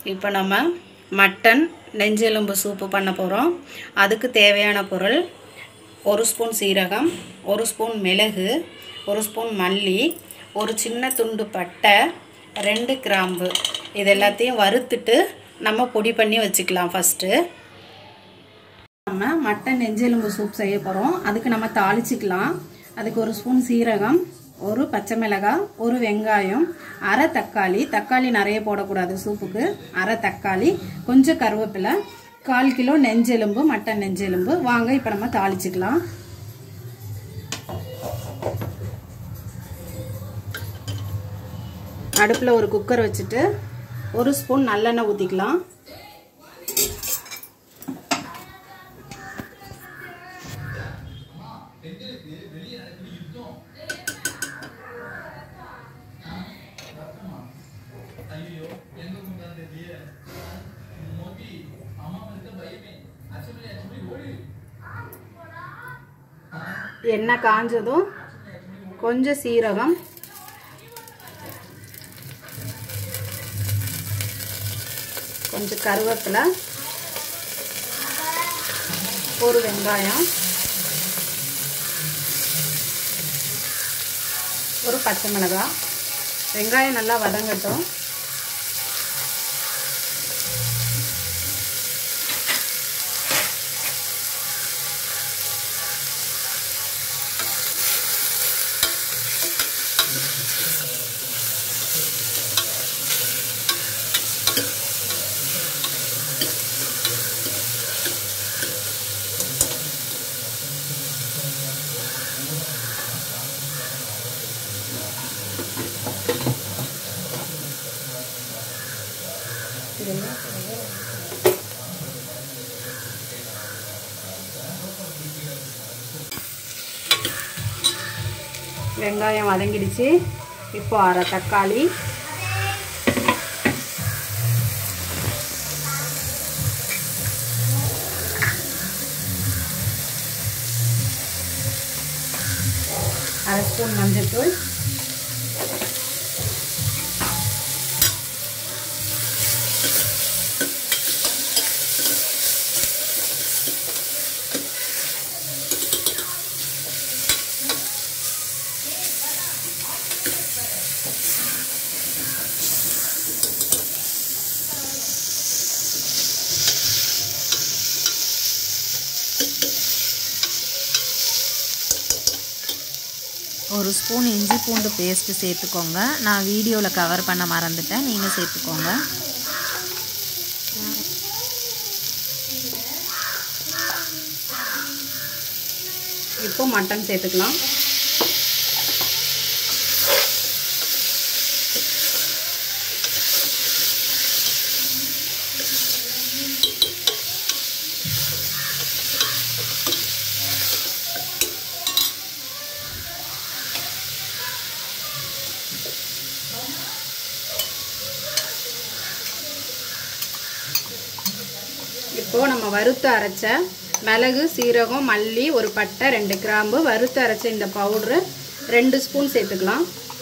இப்போ நம்ம mutton நெஞ்செலும்பு soup பண்ண போகிறோம் அதுக்கு தேவையான பொருள் ஒரு ஸ்பூன் சீரகம் ஒரு ஸ்பூன் மிளகு ஒரு ஸ்பூன் மல்லி ஒரு சின்ன துண்டு பட்டை ரெண்டு கிராம்பு இது எல்லாத்தையும் வறுத்துட்டு நம்ம பொடி பண்ணி வச்சுக்கலாம் ஃபஸ்ட்டு நம்ம மட்டன் நெஞ்செலும்பு சூப் செய்ய போகிறோம் அதுக்கு நம்ம தாளிச்சிக்கலாம் அதுக்கு ஒரு ஸ்பூன் சீரகம் ஒரு பச்சை மிளகாய் ஒரு வெங்காயம் அரை தக்காளி தக்காளி நிறைய போடக்கூடாது சூப்புக்கு அரை தக்காளி கொஞ்சம் கருவேப்பிலை கால் கிலோ நெஞ்செலும்பு மட்டன் நெஞ்செலும்பு வாங்க இப்போ நம்ம தாளிச்சிக்கலாம் அடுப்பில் ஒரு குக்கர் வச்சுட்டு ஒரு ஸ்பூன் நல்லெண்ணெய் ஊற்றிக்கலாம் எண்ணெய் காஞ்சதும் கொஞ்சம் சீரகம் கொஞ்சம் கருவேப்பிலை ஒரு வெங்காயம் ஒரு பச்சை மிளகாய் வெங்காயம் நல்லா வதங்கட்டும் வெங்காயம் வதங்கிடுச்சு இப்போ அரை தக்காளி அரை ஸ்பூன் மஞ்சள்தூள் ஒரு ஸ்பூன் இஞ்சி பூண்டு பேஸ்ட்டு சேர்த்துக்கோங்க நான் வீடியோவில் கவர் பண்ண மறந்துட்டேன் நீங்கள் சேர்த்துக்கோங்க இப்போ மட்டன் சேர்த்துக்கலாம் இப்போ நம்ம வறுத்து அரைச்ச மிளகு சீரகம் மல்லி ஒரு பட்டை ரெண்டு கிராம்பு வறுத்து அரைச்ச இந்த பவுட்ரு ரெண்டு ஸ்பூன் சேர்த்துக்கலாம்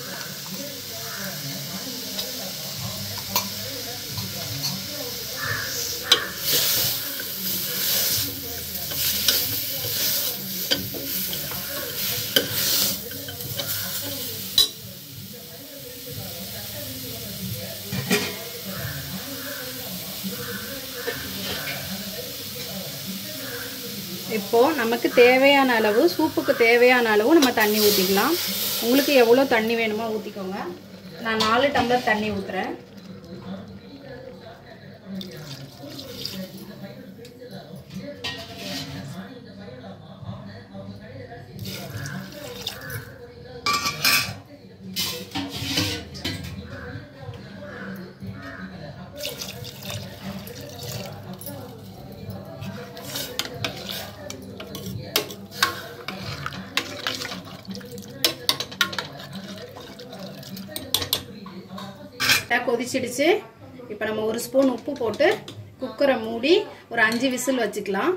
இப்போது நமக்கு தேவையான அளவு சூப்புக்கு தேவையான அளவு நம்ம தண்ணி ஊற்றிக்கலாம் உங்களுக்கு எவ்வளோ தண்ணி வேணுமோ ஊற்றிக்கோங்க நான் நாலு டம்ளர் தண்ணி ஊற்றுறேன் கரெக்டாக கொதிச்சிடுச்சு இப்போ நம்ம ஒரு ஸ்பூன் உப்பு போட்டு குக்கரை மூடி ஒரு அஞ்சு விசில் வச்சுக்கலாம்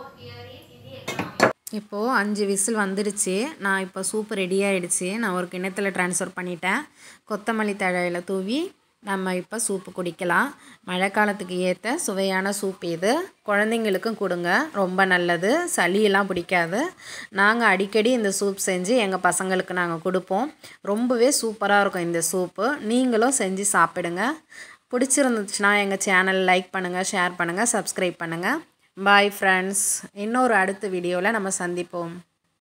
இப்போது அஞ்சு விசில் வந்துடுச்சு நான் இப்போ சூப்பு ரெடி ஆகிடுச்சு நான் ஒரு கிண்ணத்தில் ட்ரான்ஸ்ஃபர் பண்ணிட்டேன் கொத்தமல்லி தழையில் தூவி நம்ம இப்போ சூப்பு குடிக்கலாம் மழைக்காலத்துக்கு ஏற்ற சுவையான சூப் இது குழந்தைங்களுக்கும் கொடுங்க ரொம்ப நல்லது சளியெல்லாம் பிடிக்காது நாங்கள் அடிக்கடி இந்த சூப் செஞ்சு எங்கள் பசங்களுக்கு நாங்கள் கொடுப்போம் ரொம்பவே சூப்பராக இருக்கும் இந்த சூப்பு நீங்களும் செஞ்சு சாப்பிடுங்க பிடிச்சிருந்துச்சுன்னா எங்கள் சேனல் லைக் பண்ணுங்கள் ஷேர் பண்ணுங்கள் சப்ஸ்கிரைப் பண்ணுங்கள் பாய் ஃப்ரெண்ட்ஸ் இன்னொரு அடுத்த வீடியோவில் நம்ம சந்திப்போம்